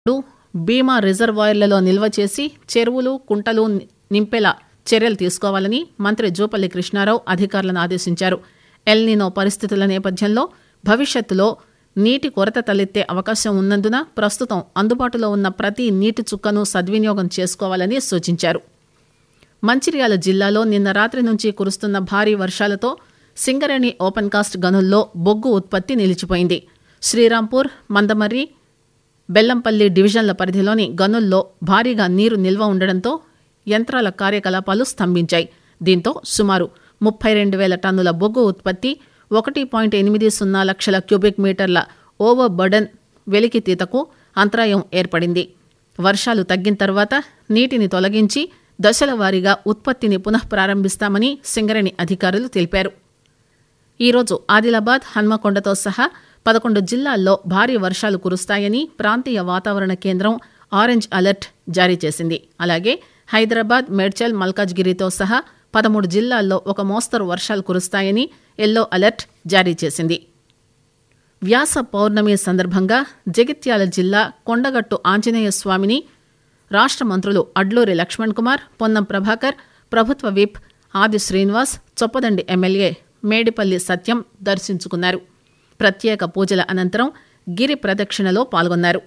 బీమా రిజర్వాయర్లలో నిల్వ చేసి చెరువులు కుంటలు నింపేలా చర్యలు తీసుకోవాలని మంత్రి జూపల్లి కృష్ణారావు అధికారులను ఆదేశించారు ఎల్నినో పరిస్థితుల నేపథ్యంలో భవిష్యత్తులో నీటి కొరత తలెత్తే అవకాశం ఉన్నందున ప్రస్తుతం అందుబాటులో ఉన్న ప్రతి నీటి చుక్కను సద్వినియోగం చేసుకోవాలని సూచించారు మంచిర్యాల జిల్లాలో నిన్న రాత్రి నుంచి కురుస్తున్న భారీ వర్షాలతో సింగరేణి ఓపెన్ కాస్ట్ గనుల్లో బొగ్గు ఉత్పత్తి నిలిచిపోయింది శ్రీరాంపూర్ మందమర్రి బెల్లంపల్లి డివిజన్ల పరిధిలోని గనుల్లో భారీగా నీరు నిల్వ ఉండడంతో యంత్రాల కార్యకలాపాలు స్తంభించాయి దీంతో సుమారు ముప్పై రెండు వేల టన్నుల బొగ్గు ఉత్పత్తి ఒకటి పాయింట్ ఎనిమిది సున్నా లక్షల క్యూబిక్ మీటర్ల ఓవర్ బర్డన్ వెలికితీతకు అంతరాయం ఏర్పడింది వర్షాలు తగ్గిన తర్వాత నీటిని తొలగించి దశల వారీగా ఉత్పత్తిని పునః ప్రారంభిస్తామని సింగరేణి అధికారులు తెలిపారు ఈరోజు ఆదిలాబాద్ హన్మకొండతో సహా పదకొండు జిల్లాల్లో భారీ వర్షాలు కురుస్తాయని ప్రాంతీయ వాతావరణ కేంద్రం ఆరెంజ్ అలర్ట్ జారీ చేసింది అలాగే హైదరాబాద్ మేడ్చల్ మల్కాజ్గిరితో సహా పదమూడు జిల్లాల్లో ఒక మోస్తరు వర్షాలు కురుస్తాయని ఎల్లో అలర్ట్ జారీ చేసింది వ్యాస పౌర్ణమి సందర్భంగా జగిత్యాల జిల్లా కొండగట్టు ఆంజనేయ స్వామిని రాష్ట్ర మంత్రులు అడ్లూరి లక్ష్మణ్ కుమార్ పొన్నం ప్రభాకర్ ప్రభుత్వ విప్ ఆది శ్రీనివాస్ చొప్పదండి ఎమ్మెల్యే మేడిపల్లి సత్యం దర్శించుకున్నారు ప్రత్యేక పూజల అనంతరం గిరి ప్రదక్షిణలో పాల్గొన్నారు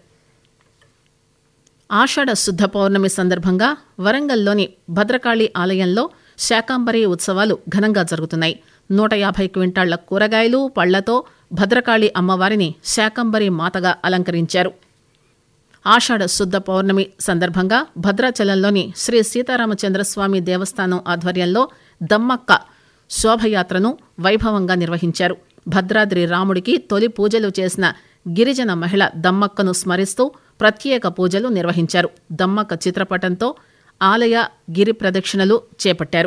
ఆషాఢ శుద్ధ పౌర్ణమి సందర్భంగా వరంగల్లోని భద్రకాళి ఆలయంలో శాకాంబరి ఉత్సవాలు ఘనంగా జరుగుతున్నాయి నూట యాభై క్వింటాళ్ల కూరగాయలు పళ్లతో భద్రకాళి అమ్మవారిని శాకంబరి మాతగా అలంకరించారు ఆషాఢ శుద్ధ పౌర్ణమి సందర్భంగా భద్రాచలంలోని శ్రీ సీతారామచంద్రస్వామి దేవస్థానం ఆధ్వర్యంలో దమ్మక్క శోభయాత్రను వైభవంగా నిర్వహించారు భద్రాద్రి రాముడికి తొలి పూజలు చేసిన గిరిజన మహిళ దమ్మక్కను స్మరిస్తూ ప్రత్యేక పూజలు నిర్వహించారు దమ్మక్క చిత్రపటంతో ఆలయ గిరి ప్రదక్షిణలు చేపట్టారు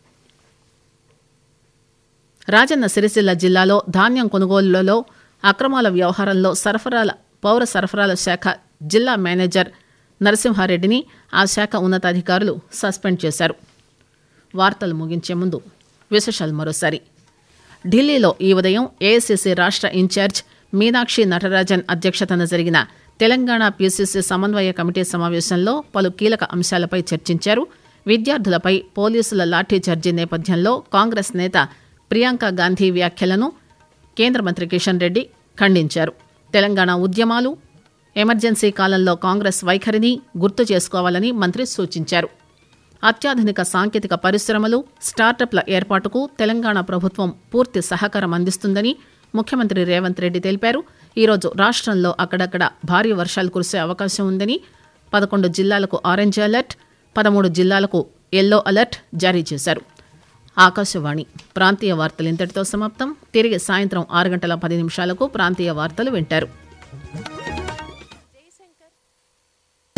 రాజన్న సిరిసిల్ల జిల్లాలో ధాన్యం కొనుగోలులో అక్రమాల వ్యవహారంలో సరఫరాల పౌర సరఫరాల శాఖ జిల్లా మేనేజర్ నరసింహారెడ్డిని ఆ శాఖ ఉన్నతాధికారులు సస్పెండ్ చేశారు వార్తలు ముగించే ముందు విశేషాలు మరోసారి ఢిల్లీలో ఈ ఉదయం ఏఐసిసి రాష్ట్ర ఇన్ఛార్జ్ మీనాక్షి నటరాజన్ అధ్యక్షతన జరిగిన తెలంగాణ పీసీసీ సమన్వయ కమిటీ సమావేశంలో పలు కీలక అంశాలపై చర్చించారు విద్యార్థులపై పోలీసుల లాఠీచార్జీ నేపథ్యంలో కాంగ్రెస్ నేత ప్రియాంక గాంధీ వ్యాఖ్యలను కేంద్ర మంత్రి కిషన్ రెడ్డి ఖండించారు తెలంగాణ ఉద్యమాలు ఎమర్జెన్సీ కాలంలో కాంగ్రెస్ వైఖరిని గుర్తు చేసుకోవాలని మంత్రి సూచించారు అత్యాధునిక సాంకేతిక పరిశ్రమలు స్టార్టప్ల ఏర్పాటుకు తెలంగాణ ప్రభుత్వం పూర్తి సహకారం అందిస్తుందని ముఖ్యమంత్రి రేవంత్ రెడ్డి తెలిపారు ఈరోజు రాష్ట్రంలో అక్కడక్కడ భారీ వర్షాలు కురిసే అవకాశం ఉందని పదకొండు జిల్లాలకు ఆరెంజ్ అలర్ట్ పదమూడు జిల్లాలకు ఎల్లో అలర్ట్ జారీ చేశారు ఆకాశవాణి ప్రాంతీయ వార్తలు ఇంతటితో సమాప్తం తిరిగి సాయంత్రం ఆరు గంటల పది నిమిషాలకు ప్రాంతీయ వార్తలు వింటారు